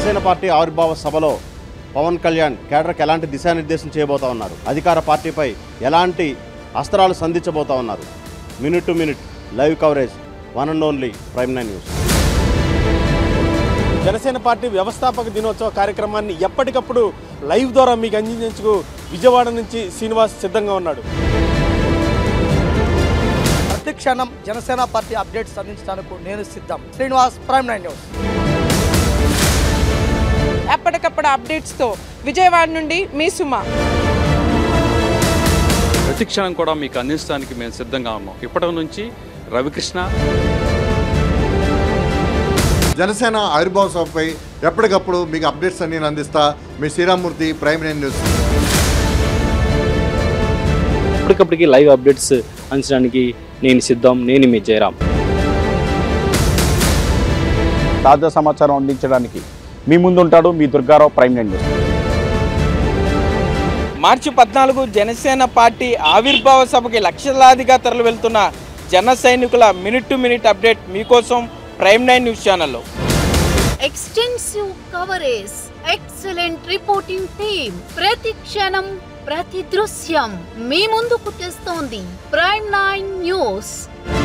Janasena party ఆవిర్భావ సభలో పవన్ కళ్యాణ్ కేడర్కి ఎలాంటి దిశానిర్దేశం చేయబోతా ఉన్నారు అధికార పార్టీపై ఎలాంటి అస్త్రాలు సంధించబోతా ఉన్నారు minute to minute live coverage one and only prime nine news Janasena party వ్యవస్థాపక దినోత్సవ కార్యక్రమాన్ని ఎప్పటికప్పుడు లైవ్ ద్వారా మీకు అందించేందుకు విజయవాడ నుంచి శ్రీనివాస్ సిద్ధంగా ఉన్నాడు ప్రతి క్షణం జనసేన పార్టీ అప్డేట్స్ అందించడానికి నేను సిద్ధం శ్రీనివాస్ ప్రైమ్ నైన్ న్యూస్ ఎప్పటికప్పుడు అప్డేట్స్తో విజయవాడ నుండి మీ సుమ ప్రతి క్షణం కూడా మీకు అందించడానికి మేము సిద్ధంగా ఉన్నాం ఇప్పటి నుంచి రవికృష్ణ జనసేన ఆవిర్భావ సభపై ఎప్పటికప్పుడు మీకు అప్డేట్స్ అన్ని అందిస్తా మీ శ్రీరామ్మూర్తి ప్రైమ్ నైన్ న్యూస్ ఎప్పటికప్పటికి లైవ్ అప్డేట్స్ అందించడానికి నేను సిద్ధం నేను మీ జయరాం తాజా సమాచారం అందించడానికి మీ ముందుంటాడు మీ దుర్గారావు ప్రైమ్ నైన్ న్యూస్ మార్చి పద్నాలుగు జనసేన పార్టీ ఆవిర్భావ సభకి లక్షలాదిగా తరలి వెళ్తున్న జన సైనికుల మినిట్ టు మినిట్ అప్డేట్ మీకోసం ప్రైమ్ నైన్ న్యూస్ ఛానల్లో extensive coverage excellent reporting team ప్రతి క్షణం ప్రతి దృశ్యం మీ ముందుకు తెస్తోంది ప్రైమ్ నైన్ న్యూస్